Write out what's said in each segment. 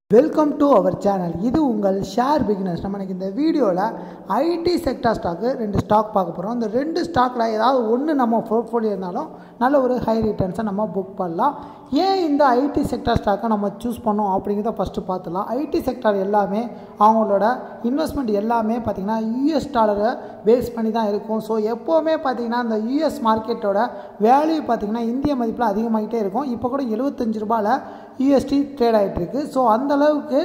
welcome to our channel இது உங்கள் share beginners நம்ம இன்னைக்கு இந்த வீடியோவில் ஐடி செக்டார் ஸ்டாக்கு ரெண்டு ஸ்டாக் பார்க்க போகிறோம் இந்த ரெண்டு ஸ்டாக்கில் ஏதாவது ஒன்று நம்ம போர்ட்ஃபோலியோ இருந்தாலும் நல்ல ஒரு ஹை ரிட்டர்ன்ஸை நம்ம புக் பண்ணலாம் ஏன் இந்த ஐடி செக்டார் ஸ்டாக்கை நம்ம சூஸ் பண்ணோம் அப்படிங்கிறத ஃபஸ்ட்டு பார்த்துலாம் ஐடி செக்டார் எல்லாமே அவங்களோட இன்வெஸ்ட்மெண்ட் எல்லாமே பார்த்திங்கன்னா யூஎஸ் டாலரை பேஸ் பண்ணி தான் இருக்கும் ஸோ எப்போவுமே பார்த்திங்கன்னா இந்த யூஎஸ் மார்க்கெட்டோட வேல்யூ பார்த்திங்கன்னா இந்திய மதிப்பில் அதிகமாகிட்டே இருக்கும் இப்போ கூட எழுபத்தஞ்சு ரூபாயில் யூஎஸ்டி ட்ரேட் ஆகிட்டு இருக்கு ஸோ அந்த அளவுக்கு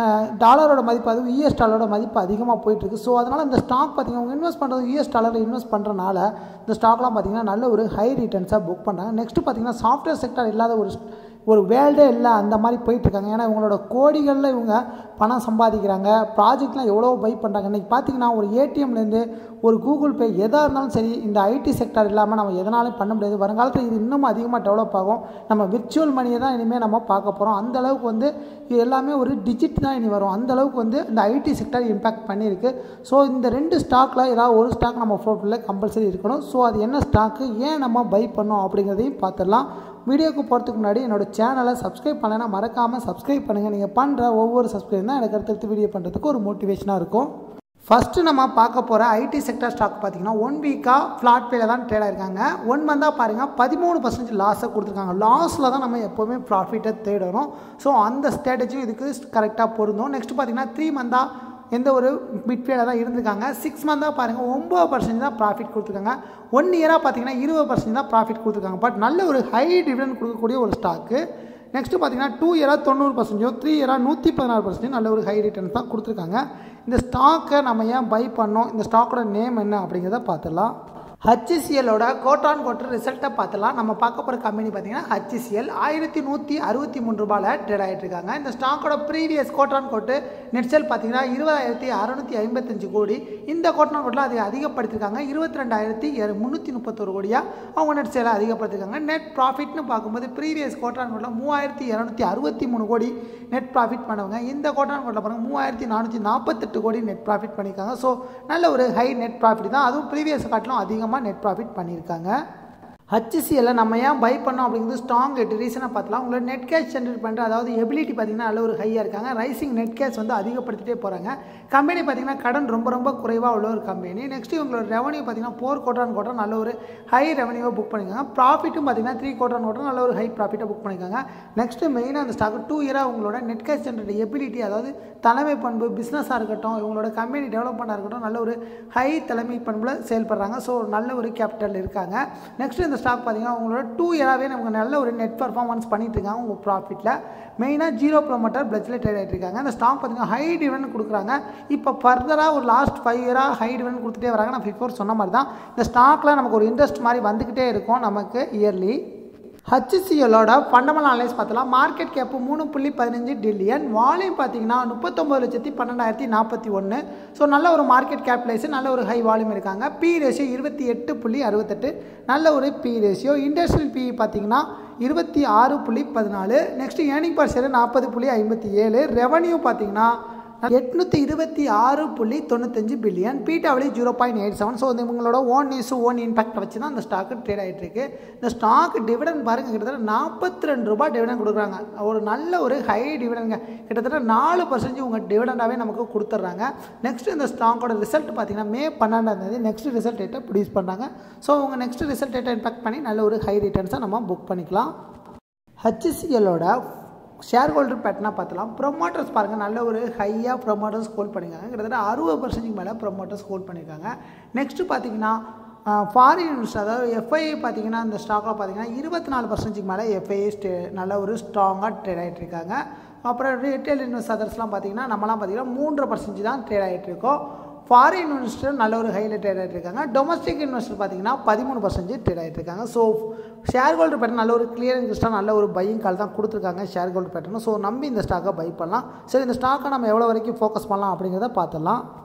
டாலரோட மதிப்பு அதுவும் யூஎஸ் டாலரோட மதிப்பு அதிகமாக போயிட்டுருக்கு ஸோ அதனால் இந்த ஸ்டாக் பார்த்திங்கன்னா அவங்க இன்வெஸ்ட் பண்ணுறது யூஎஸ் டாலரில் இன்வெஸ்ட் பண்ணுறனால இந்த ஸ்டாக்லாம் பார்த்திங்கன்னா நல்ல ஒரு ஹை ரிட்டர்ன்ஸாக புக் பண்ணுறாங்க நெக்ஸ்ட்டு பார்த்திங்கன்னா சாஃப்ட்வேர் செக்டர் இல்லாத ஒரு ஒரு வேர்ல்டே இல்லை அந்த மாதிரி போயிட்டுருக்காங்க ஏன்னா இவங்களோட கோடிகளில் இவங்க பணம் சம்பாதிக்கிறாங்க ப்ராஜெக்ட்லாம் எவ்வளோ பை பண்ணுறாங்க இன்றைக்கி பார்த்திங்கன்னா ஒரு ஏடிஎம்லேருந்து ஒரு கூகுள் பே எதாக இருந்தாலும் சரி இந்த ஐடி செக்டர் இல்லாமல் நம்ம எதனாலும் பண்ண முடியாது வருங்காலத்தில் இது இன்னும் அதிகமாக டெவலப் ஆகும் நம்ம விர்ச்சுவல் மணியை தான் இனிமேல் நம்ம பார்க்க போகிறோம் அந்த அளவுக்கு வந்து இது எல்லாமே ஒரு டிஜிட் தான் இனி வரும் அந்த அளவுக்கு வந்து இந்த ஐடி செக்டர் இம்பேக்ட் பண்ணியிருக்கு ஸோ இந்த ரெண்டு ஸ்டாக்கில் ஏதாவது ஒரு ஸ்டாக் நம்ம போர்ட்ஃபோலியோ கம்பல்சரி இருக்கணும் ஸோ அது என்ன ஸ்டாக்கு ஏன் நம்ம பை பண்ணோம் அப்படிங்கிறதையும் பார்த்துடலாம் வீடியோக்கு போகிறதுக்கு முன்னாடி என்னோடய சேனலை சப்ஸ்கிரைப் பண்ணலைன்னா மறக்காமல் சப்ஸ்கிரைப் பண்ணுங்கள் நீங்கள் பண்ணுற ஒவ்வொரு சப்ஸ்கிரைப் தான் எனக்கு அடுத்தடுத்து வீடியோ பண்ணுறதுக்கு ஒரு மோட்டிவேஷனாக இருக்கும் ஃபஸ்ட்டு நம்ம பார்க்க போகிற ஐடி செக்டர் ஸ்டாக் பார்த்திங்கன்னா ஒன் வீக்காக ஃப்ளாட் பேல தான் ட்ரேட் ஆயிருக்காங்க ஒன் மந்தாக பாருங்கள் பதிமூணு பர்சன்டேஜ் லாஸை கொடுத்துருக்காங்க லாஸில் தான் நம்ம எப்போவுமே ப்ராஃபிட்டை தேடணும் ஸோ அந்த ஸ்ட்ராட்டஜியும் இதுக்கு கரெக்டாக பொருந்தும் நெக்ஸ்ட் பார்த்திங்கன்னா த்ரீ மந்தாக எந்த ஒரு மிட்ஃபீல்டாக தான் இருந்திருக்காங்க சிக்ஸ் மந்தாக பாருங்கள் ஒம்பது பர்சன்ட் தான் ப்ராஃபிட் கொடுத்துருக்காங்க ஒன் இயராக பார்த்தீங்கன்னா இருபது பர்சன்ட் தான் ப்ராஃபிட் கொடுத்துருக்காங்க பட் நல்ல ஒரு ஹை டிவிடன் கொடுக்கக்கூடிய ஒரு ஸ்டாக்கு நெக்ஸ்ட்டு பார்த்தீங்கன்னா டூ இயராக தொண்ணூறு பர்சன்டோ த்ரீ இயராக நூற்றி பதினாறு பர்சன்ட் நல்ல ஒரு ஹை ரிட்டர்ன்ஸ் தான் கொடுத்துருக்காங்க இந்த ஸ்டாக்கை நம்ம ஏன் பை பண்ணோம் இந்த ஸ்டாக்கோட நேம் என்ன அப்படிங்கிறத பார்த்துடலாம் ஹச்சிசிஎலோட கோட்டான் கோட்டர் ரிசல்ட்டை பார்த்துலாம் நம்ம பார்க்க போகிற கம்பெனி பார்த்தீங்கன்னா ஹச்சிசிஎல் ஆயிரத்தி நூற்றி அறுபத்தி மூணு ரூபாயில் ட்ரேட் ஆகிட்டு இருக்காங்க இந்த ஸ்டாக்கோட ப்ரீவியஸ் கோட்டான் கோட்டு நெட்செல் பார்த்தீங்கன்னா இருபதாயிரத்தி அறநூற்றி ஐம்பத்தஞ்சு கோடி இந்த கோட்டான் கோட்டில் அதை அதிகப்படுத்திருக்காங்க இருபத்தி ரெண்டாயிரத்தி முந்நூற்றி முப்பத்தொரு கோடியாக அவங்க நெட் சேலை அதிகப்படுத்திருக்காங்க நெட் ப்ராஃபிட்னு பார்க்கும்போது ப்ரீவியஸ் கோட்டான் கோட்டில் மூவாயிரத்தி இரநூத்தி அறுபத்தி மூணு கோடி நெட் ப்ராஃபிட் பண்ணுவாங்க இந்த கோட்டான் கோட்டில் பாருங்கள் மூவாயிரத்தி நானூற்றி நாற்பத்தெட்டு கோடி நெட் ப்ராஃபிட் பண்ணியிருக்காங்க ஸோ நல்ல ஒரு ஹை நெட் ப்ராஃபிட் தான் அதுவும் ப்ரீவியஸ் காட்டிலும் அதிகமாக அதிகமாக நெட் ப்ராஃபிட் பண்ணியிருக்காங்க ஹச்சிசிஎல்ல நம்ம ஏன் பை பண்ணோம் அப்படிங்கிறது ஸ்ட்ராங் எட்டு ரீசனாக பார்த்துலாம் உங்களோட நெட் கேஷ் ஜென்ரேட் பண்ணுற அதாவது எபிலிட்டி பார்த்திங்கன்னா நல்ல ஒரு ஹையாக இருக்காங்க ரைசிங் நெட் கேஷ் வந்து அதிகப்படுத்திட்டே போகிறாங்க கம்பெனி பார்த்திங்கன்னா கடன் ரொம்ப ரொம்ப குறைவாக உள்ள ஒரு கம்பெனி நெக்ஸ்ட் இவங்களோட ரெவன்யூ பார்த்திங்கன்னா ஃபோர் கோட்டான் கோட்டர் நல்ல ஒரு ஹை ரெவன்யூவை புக் பண்ணியிருக்காங்க ப்ராஃபிட்டும் பார்த்திங்கன்னா த்ரீ கோட்டான் கோட்டர் நல்ல ஒரு ஹை ப்ராஃபிட்டை புக் பண்ணியிருக்காங்க நெக்ஸ்ட்டு மெயினாக அந்த ஸ்டாக் டூ இயராக உங்களோட நெட் கேஷ் ஜென்ரேட் எபிலிட்டி அதாவது தலைமை பண்பு பிஸ்னஸாக இருக்கட்டும் இவங்களோட கம்பெனி டெவலப்மெண்ட்டாக இருக்கட்டும் நல்ல ஒரு ஹை தலைமை பண்பில் செயல்படுறாங்க ஸோ நல்ல ஒரு கேபிட்டல் இருக்காங்க நெக்ஸ்ட் இந்த ஸ்டாக் பார்த்திங்கன்னா உங்களோட டூ இயராகவே நமக்கு நல்ல ஒரு நெட் பர்ஃபார்மன்ஸ் பண்ணிட்டு இருக்காங்க உங்கள் ப்ராஃபிட்டில் மெயினாக ஜீரோ ப்ரோமோட்டர் பிளட்ஜில் ட்ரேட் ஆகிட்டு இருக்காங்க அந்த ஸ்டாக் பார்த்திங்கன்னா ஹை டிவன் கொடுக்குறாங்க இப்போ ஃபர்தராக ஒரு லாஸ்ட் ஃபைவ் இயராக ஹை டிவன் கொடுத்துட்டே வராங்க நான் பிஃபோர் சொன்ன மாதிரி தான் இந்த ஸ்டாக்கில் நமக்கு ஒரு இன்ட்ரெஸ்ட் மாதிரி வந்துக்கிட்டே இருக்கும் நமக்கு இயர்லி ஹச்சிசிஎலோட ஃபண்டமெண்டல் அனலைஸ் பார்த்தலாம் மார்க்கெட் கேப்பு மூணு புள்ளி பதினஞ்சு டில்லியன் வால்யூம் பார்த்தீங்கன்னா முப்பத்தொம்பது லட்சத்தி பன்னெண்டாயிரத்தி நாற்பத்தி ஒன்று ஸோ நல்ல ஒரு மார்க்கெட் கேபிடலைஸ் நல்ல ஒரு ஹை வால்யூம் இருக்காங்க பி ரேஷியோ இருபத்தி எட்டு புள்ளி அறுபத்தெட்டு நல்ல ஒரு பி ரேஷியோ இண்டஸ்ட்ரியல் பி பார்த்தீங்கன்னா இருபத்தி ஆறு புள்ளி பதினாலு நெக்ஸ்ட் ஏர்னிங் பர் ஷேர் நாற்பது புள்ளி ஐம்பத்தி ஏழு ரெவன்யூ பார்த்தீங்கன்னா எட்நூற்றி இருபத்தி ஆறு புள்ளி தொண்ணூத்தஞ்சு பில்லியன் பீட்டாவளி zero point eight seven so இவங்களோட ஓன் நியூஸ் ஓன் இம்பாக்ட் வச்சு தான் அந்த ஸ்டாக்கு ட்ரேட் ஆகிட்டு இருக்கு இந்த ஸ்டாக் டிவிடன் பாருங்கள் கிட்டத்தட்ட நாற்பத்தி ரெண்டு ரூபாய் டிவிடன் கொடுக்குறாங்க ஒரு நல்ல ஒரு ஹை டிவிடனுங்க கிட்டத்தட்ட நாலு பர்சன்டேஜ் உங்கள் டிவிடண்டாகவே நமக்கு கொடுத்துட்றாங்க நெக்ஸ்ட் இந்த ஸ்டாக்கோட ரிசல்ட் பார்த்தீங்கன்னா மே பன்னெண்டாம் தேதி நெக்ஸ்ட் ரிசல்ட் டேட்டை ப்ரொடியூஸ் பண்ணுறாங்க ஸோ உங்கள் நெக்ஸ்ட் ரிசல்ட் டேட்டை இம்பாக்ட் பண்ணி நல்ல ஒரு ஹை ரிட்டர்ன்ஸை நம்ம புக் பண்ணிக்கலாம் ஹச்சிசிஎலோட ஷேர் ஹோல்டர் பேட்டர்னாக பார்த்தலாம் ப்ரொமோட்டர்ஸ் பாருங்கள் நல்ல ஒரு ஹையாக ப்ரொமோட்டர்ஸ் ஹோல்ட் பண்ணியிருக்காங்க கிட்டத்தட்ட அறுபது பர்சன்டேஜ் மேலே ப்ரொமோட்டர்ஸ் ஹோல்ட் பண்ணியிருக்காங்க நெக்ஸ்ட்டு பார்த்தீங்கன்னா ஃபாரின் இன்வெஸ்டர் அதாவது எஃப்ஐஐ பார்த்தீங்கன்னா இந்த ஸ்டாக்கில் பார்த்தீங்கன்னா இருபத்தி நாலு பர்சன்டேஜ் மேலே எஃப்ஐஐ ஸ்டே நல்ல ஒரு ஸ்ட்ராங்காக ட்ரேட் ஆகிட்டு இருக்காங்க அப்புறம் ரீட்டைல் இன்வெஸ்ட் அதர்ஸ்லாம் பார்த்தீங்கன்னா நம்மலாம் பார்த்தீங்கன்னா மூன்றரை பர்சன்டேஜ் தான் ட்ரேட் ஆகிட்டு இருக்கோம் ஃபாரின் இன்வெஸ்டர் நல்ல ஒரு ஹையில் ட்ரேட் ஆகிட்டு இருக்காங்க டொமஸ்டிக் இன்வெஸ்டர் பார்த்தீங்கன்னா பதிமூணு பர்சன்டேஜ் ட்ரேட் ஆகிட்டு இருக்காங்க ஸோ ஷேர் ஹோல்டர் பேட்டர்ன் நல்ல ஒரு கிளியர் இன்ட்ரெஸ்ட்டாக நல்ல ஒரு பையிங் கால் தான் கொடுத்துருக்காங்க ஷேர் ஹோல்டர் பேட்டர்னு ஸோ நம்பி இந்த ஸ்டாக்கை பை பண்ணலாம் சரி இந்த ஸ்டாக்கை நம்ம எவ்வளோ வரைக்கும் ஃபோக்கஸ் பண்ணலாம் அப்படிங்கிறத பார்த்துடலாம்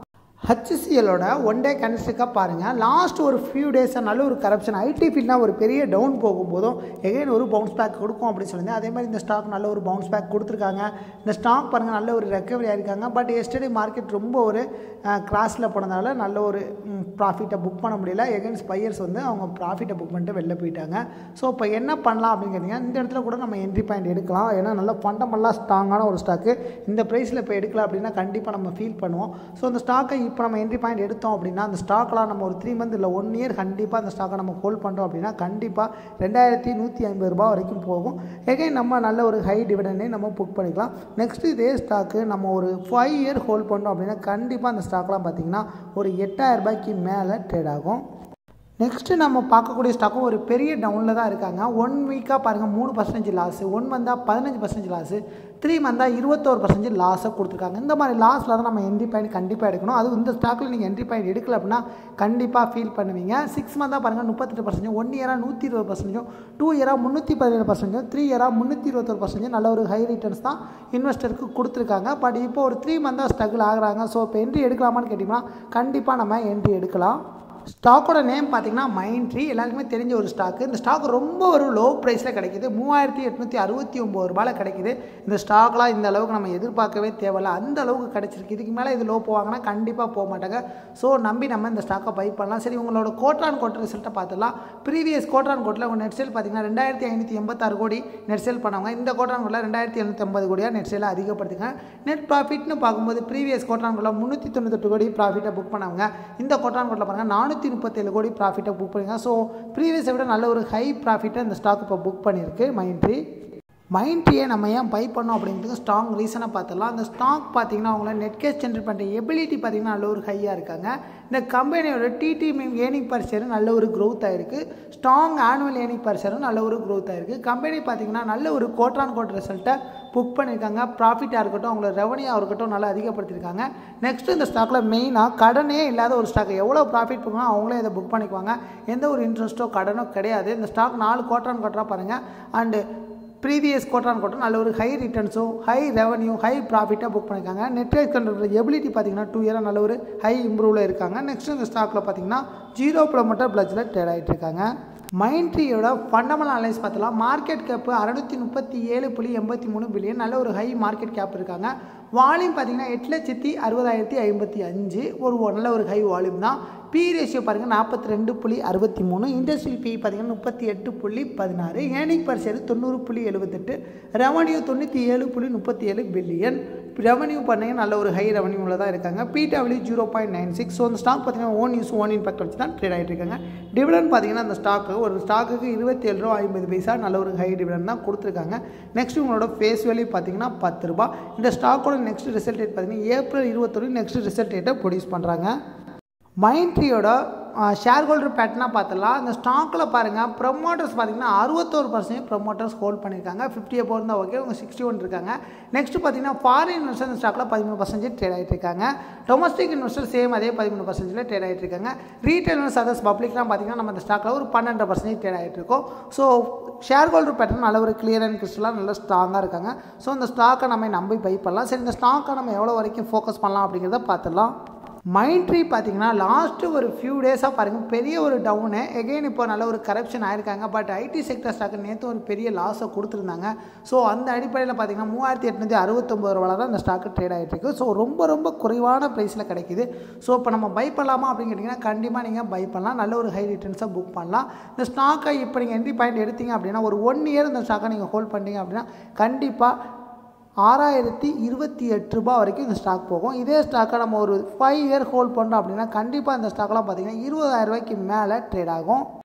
ஹச்சிசிஎலோட ஒன் டே கன்ஸ்டிக்காக பாருங்கள் லாஸ்ட் ஒரு ஃபியூ டேஸாக நல்ல ஒரு கரப்ஷன் ஐடி ஃபீல்ட்னா ஒரு பெரிய டவுன் போகும்போதும் எகைன் ஒரு பவுன்ஸ் பேக் கொடுக்கும் அப்படின்னு சொல்லியிருந்தேன் அதே மாதிரி இந்த ஸ்டாக் நல்ல ஒரு பவுன்ஸ் பேக் கொடுத்துருக்காங்க இந்த ஸ்டாக் பாருங்கள் நல்ல ஒரு ரெக்கவரி ஆயிருக்காங்க பட் எஸ்டர்டே மார்க்கெட் ரொம்ப ஒரு கிராஸில் போனதால நல்ல ஒரு ப்ராஃபிட்டை புக் பண்ண முடியல எகைன் ஸ்பையர்ஸ் வந்து அவங்க ப்ராஃபிட்டை புக் பண்ணிட்டு வெளில போயிட்டாங்க ஸோ இப்போ என்ன பண்ணலாம் அப்படின்னு கேட்டிங்கன்னா இந்த இடத்துல கூட நம்ம என்ட்ரி பாயிண்ட் எடுக்கலாம் ஏன்னா நல்ல ஃபண்டமெல்லாம் ஸ்ட்ராங்கான ஒரு ஸ்டாக்கு இந்த ப்ரைஸில் இப்போ எடுக்கலாம் அப்படின்னா கண்டிப்பாக நம்ம ஃபீல் பண்ணுவோம் ஸோ அந்த ஸ்டாக்கை இப்போ நம்ம என்ட்ரி பாயிண்ட் எடுத்தோம் அப்படின்னா அந்த ஸ்டாக்லாம் நம்ம ஒரு த்ரீ மந்த் இல்லை ஒன் இயர் கண்டிப்பாக அந்த ஸ்டாக்கை நம்ம ஹோல்ட் பண்ணுறோம் அப்படின்னா கண்டிப்பாக ரெண்டாயிரத்தி நூற்றி ஐம்பது ரூபா வரைக்கும் போகும் எகைன் நம்ம நல்ல ஒரு ஹை டிவிடனே நம்ம புக் பண்ணிக்கலாம் நெக்ஸ்ட் இதே ஸ்டாக்கு நம்ம ஒரு ஃபைவ் இயர் ஹோல்ட் பண்ணோம் அப்படின்னா கண்டிப்பாக அந்த ஸ்டாக்லாம் பார்த்திங்கன்னா ஒரு எட்டாயிரம் ரூபாய்க்கு மேலே ட்ரேட் ஆகும் நெக்ஸ்ட்டு நம்ம பார்க்கக்கூடிய ஸ்டாக்கும் ஒரு பெரிய டவுனில் தான் இருக்காங்க ஒன் வீக்காக பாருங்கள் மூணு பர்சன்டேஜ் லாஸு ஒன் மந்தாக பதினஞ்சு பர்சன்டேஜ் லாஸு த்ரீ மந்தாக இருபத்தோரு பர்சன்டேஜ் லாஸை கொடுத்துருக்காங்க இந்த மாதிரி லாஸில் தான் நம்ம என்ட்ரி பாயிண்ட் கண்டிப்பாக எடுக்கணும் அது இந்த ஸ்டாக்கில் நீங்கள் என்ட்ரி பாயிண்ட் எடுக்கல அப்படின்னா கண்டிப்பாக ஃபீல் பண்ணுவீங்க சிக்ஸ் மந்தாக பாருங்கள் முப்பத்தெட்டு பர்சன்டேஜ் ஒன் இயராக நூற்றி இருபது பர்சன்டேஜும் டூ இயராக முந்நூற்றி பதினேழு பர்சன்டேஜும் த்ரீ இயராக முந்நூற்றி இருபத்தொரு பர்சன்டேஜ் நல்ல ஒரு ஹை ரிட்டர்ன்ஸ் தான் இன்வெஸ்டருக்கு கொடுத்துருக்காங்க பட் இப்போ ஒரு த்ரீ மந்தாக ஸ்ட்ரகிள் ஆகுறாங்க ஸோ இப்போ என்ட்ரி எடுக்கலாமான்னு கேட்டிங்கன்னா கண்டிப்பாக நம்ம என்ட்ரி எடுக்கலாம் ஸ்டாக்கோட நேம் பார்த்தீங்கன்னா மைண்ட் ட்ரீ எல்லாருக்குமே தெரிஞ்ச ஒரு ஸ்டாக்கு இந்த ஸ்டாக் ரொம்ப ஒரு லோ ப்ரைஸில் கிடைக்கிது மூவாயிரத்தி எட்நூற்றி அறுபத்தி ஒம்பது ரூபாயில் கிடைக்கிது இந்த ஸ்டாக்லாம் இந்த அளவுக்கு நம்ம எதிர்பார்க்கவே தேவையில்ல அந்த அளவுக்கு கிடச்சிருக்கு இதுக்கு மேலே இது லோ போவாங்கன்னா கண்டிப்பாக போக மாட்டாங்க ஸோ நம்பி நம்ம இந்த ஸ்டாக்கை பை பண்ணலாம் சரி உங்களோட கோட்ரான் கோட் ரிசல்ட்டை பார்த்துலாம் ப்ரீவியஸ் கோட்ரான் கோட்டில் உங்கள் நெட் சேல் பார்த்தீங்கன்னா ரெண்டாயிரத்தி ஐநூற்றி எண்பத்தாறு கோடி நெட் சேல் பண்ணவங்க இந்த கோட்ரான் கோட்டில் ரெண்டாயிரத்தி எழுநூற்றி ஐம்பது கோடியாக நெட் சேலை அதிகப்படுத்துங்க நெட் ப்ராஃபிட்னு பார்க்கும்போது ப்ரீவியஸ் கோட்ரான் கோட்டில் முந்நூற்றி தொண்ணூத்தெட்டு கோடி ப்ராஃபிட்டை புக் பண்ணவங்க இந்த கோட்ரான் கோட்டில் பாருங்கள் நானூற்றி முப்பத்தேழு கோடி ப்ராஃபிட்டை புக் பண்ணிங்க ஸோ ப்ரீவியஸை விட நல்ல ஒரு ஹை ப்ராஃபிட்டை இந்த ஸ்டாக் இப்போ புக் பண்ணியிருக்கு மைண்ட்ரி மைண்ட்ரியை நம்ம ஏன் பை பண்ணோம் அப்படிங்கிறதுக்கு ஸ்ட்ராங் ரீசனை பார்த்துடலாம் அந்த ஸ்டாக் பார்த்தீங்கன்னா அவங்கள நெட் கேஷ் ஜென்ரேட் பண்ணுற எபிலிட்டி பார்த்தீங்கன்னா நல்ல ஒரு ஹையாக இருக்காங்க இந்த கம்பெனியோட டிடி மீம் ஏர்னிங் பர் ஷேர் நல்ல ஒரு க்ரோத் ஆயிருக்கு ஸ்ட்ராங் ஆனுவல் ஏர்னிங் பர் ஷேரும் நல்ல ஒரு க்ரோத் ஆயிருக்கு கம்பெனி பார்த்தீங்கன்னா நல்ல ஒரு கோட்ரான் கோட் ரிசல்ட்டை புக் பண்ணியிருக்காங்க ப்ராஃபிட்டாக இருக்கட்டும் அவங்களோட ரெவன்யூவாக இருக்கட்டும் நல்லா அதிகப்படுத்தியிருக்காங்க நெக்ஸ்ட் இந்த ஸ்டாக்கில் மெயினாக கடனே இல்லாத ஒரு ஸ்டாக் எவ்வளோ ப்ராஃபிட் பண்ணாலும் அவங்களே இதை புக் பண்ணிக்குவாங்க எந்த ஒரு இன்ட்ரெஸ்ட்டோ கடனோ கிடையாது இந்த ஸ்டாக் நாலு கோட்ரான் கோட்டராக பாருங்கள் அண்டு ப்ரீவியஸ் கோட்டான் கோட்டம் நல்ல ஒரு ஹை ரிட்டர்ன்ஸும் ஹை ரெவன்யூ ஹை ப்ராஃபிட்டாக புக் பண்ணியிருக்காங்க நெட்ஒர்க் கண்ட்ரோல் எபிலிட்டி பார்த்தீங்கன்னா டூ இயராக நல்ல ஒரு ஹை இம்ப்ரூவில் இருக்காங்க நெக்ஸ்ட் இந்த ஸ்டாக்கில் பார்த்தீங்கன்னா ஜீரோ கிலோமீட்டர் பிளஜில் ட்ரேட் ஆகிட்டு இருக்காங்க மைண்ட்ரியோட ஃபண்டமெண்டல் அனலைஸ் பார்த்தலாம் மார்க்கெட் கேப்பு அறுநூற்றி முப்பத்தி ஏழு புள்ளி எண்பத்தி மூணு பில்லியன் நல்ல ஒரு ஹை மார்க்கெட் கேப் இருக்காங்க வால்யூம் பார்த்தீங்கன்னா எட்டு லட்சத்தி அறுபதாயிரத்தி ஐம்பத்தி அஞ்சு ஒரு நல்ல ஒரு ஹை வால்யூம் தான் பி ரேஷியோ பாருங்கள் நாற்பத்தி ரெண்டு புள்ளி அறுபத்தி மூணு இண்டஸ்ட்ரியல் பி பார்த்தீங்கன்னா முப்பத்தி எட்டு புள்ளி பதினாறு ஏர்னிங் பர் ஷேர் தொண்ணூறு புள்ளி எழுபத்தெட்டு ரெவன்யூ தொண்ணூற்றி ஏழு புள்ளி முப்பத்தி ஏழு பில்லியன் ரெவன்யூ பண்ணீங்க நல்ல ஒரு ஹை ரெவன்யூவில் தான் இருக்காங்க பிடபிள்யூ zero point nine six so அந்த ஸ்டாக் பார்த்தீங்கன்னா ஓன் யூஸ் ஓன் இம்பாக்ட் வச்சு தான் ட்ரேட் ஆகிட்டு இருக்காங்க டிவிடன் பார்த்தீங்கன்னா அந்த ஸ்டாக்கு ஒரு ஸ்டாக்குக்கு இருபத்தி ஏழு ரூபா ஐம்பது பைசா நல்ல ஒரு ஹை டிவிடன் தான் கொடுத்துருக்காங்க நெக்ஸ்ட் உங்களோட ஃபேஸ் வேல்யூ பார்த்தீங்கன்னா பத்து ரூபா இந்த ஸ்டாக்கோட நெக்ஸ்ட் ரிசல்ட் டேட் பார்த்தீங்கன்னா ஏப்ரல் இருபத்தொரு நெக்ஸ்ட் ரிசல்ட் டேட்டை ப்ரொடியூஸ் பண்ணுறாங்க மைண்ட்ரியோட ஷேர் ஹோல்டர் பேட்டர்னாக பார்த்துலாம் இந்த ஸ்டாக்கில் பாருங்கள் ப்ரொமோட்டர்ஸ் பார்த்தீங்கன்னா அறுபத்தோரு பர்சன்ட் ப்ரொமோட்டர்ஸ் ஹோல்ட் பண்ணியிருக்காங்க ஃபிஃப்டி அப்போ இருந்தால் ஓகே உங்கள் சிக்ஸ்டி ஒன் இருக்காங்க நெக்ஸ்ட் பார்த்தீங்கன்னா ஃபாரின் இன்வெஸ்டர் இந்த ஸ்டாக்கில் பதிமூணு பர்சன்டேஜ் ட்ரேட் ஆகிட்டு இருக்காங்க டொமஸ்டிக் இன்வெஸ்டர் சேம் அதே பதிமூணு பர்சன்டேஜில் ட்ரேட் ஆகிட்டு இருக்காங்க ரீட்டைல் இன்வெஸ்ட் அதர்ஸ் பப்ளிக்லாம் பார்த்தீங்கன்னா நம்ம இந்த ஸ்டாக்கில் ஒரு பன்னெண்டு பர்சன்டேஜ் ட்ரேட் ஆகிட்டு இருக்கோம் ஸோ ஷேர் ஹோல்டர் பேட்டர்ன் நல்ல ஒரு கிளியர் அண்ட் கிறிஸ்டலாக நல்ல ஸ்ட்ராங்காக இருக்காங்க ஸோ இந்த ஸ்டாக்கை நம்ம நம்பி பை பண்ணலாம் சரி இந்த ஸ்டாக்கை நம்ம எவ்வளோ வரைக்கும் ஃபோக்கஸ் பண்ணலாம் அப்படிங்கிறத பார்த்துடலாம் மைண்ட்ரி பார்த்தீங்கன்னா லாஸ்ட்டு ஒரு ஃபியூ டேஸாக பாருங்கள் பெரிய ஒரு டவுனு எகெயின் இப்போ நல்ல ஒரு கரப்ஷன் ஆயிருக்காங்க பட் ஐடி செக்டர் ஸ்டாக்கு நேற்று ஒரு பெரிய லாஸை கொடுத்துருந்தாங்க ஸோ அந்த அடிப்படையில் பார்த்தீங்கன்னா மூவாயிரத்தி எட்நூற்றி அறுபத்தொம்பது ரூபாய் தான் இந்த ஸ்டாக்கு ட்ரேட் ஆகிட்டு இருக்கு ஸோ ரொம்ப ரொம்ப குறைவான ப்ரைஸில் கிடைக்குது ஸோ இப்போ நம்ம பை பண்ணலாமா அப்படின்னு கேட்டிங்கன்னா கண்டிப்பாக நீங்கள் பை பண்ணலாம் நல்ல ஒரு ஹை ரிட்டர்ன்ஸாக புக் பண்ணலாம் இந்த ஸ்டாக்கை இப்போ நீங்கள் என்ட்ரி பாயிண்ட் எடுத்தீங்க அப்படின்னா ஒரு ஒன் இயர் இந்த ஸ்டாக்கை நீங்கள் ஹோல்ட் பண்ணீங்க அப்படின்னா கண்டிப்பாக ஆறாயிரத்தி இருபத்தி எட்டு ரூபா வரைக்கும் இந்த ஸ்டாக் போகும் இதே ஸ்டாக்கை நம்ம ஒரு ஃபைவ் இயர் ஹோல்ட் பண்ணுறோம் அப்படின்னா கண்டிப்பாக இந்த ஸ்டாக்லாம் பார்த்தீங்கன்னா இருபதாயிரம் ரூபாய்க்கு மேலே ட்ரேட் ஆகும்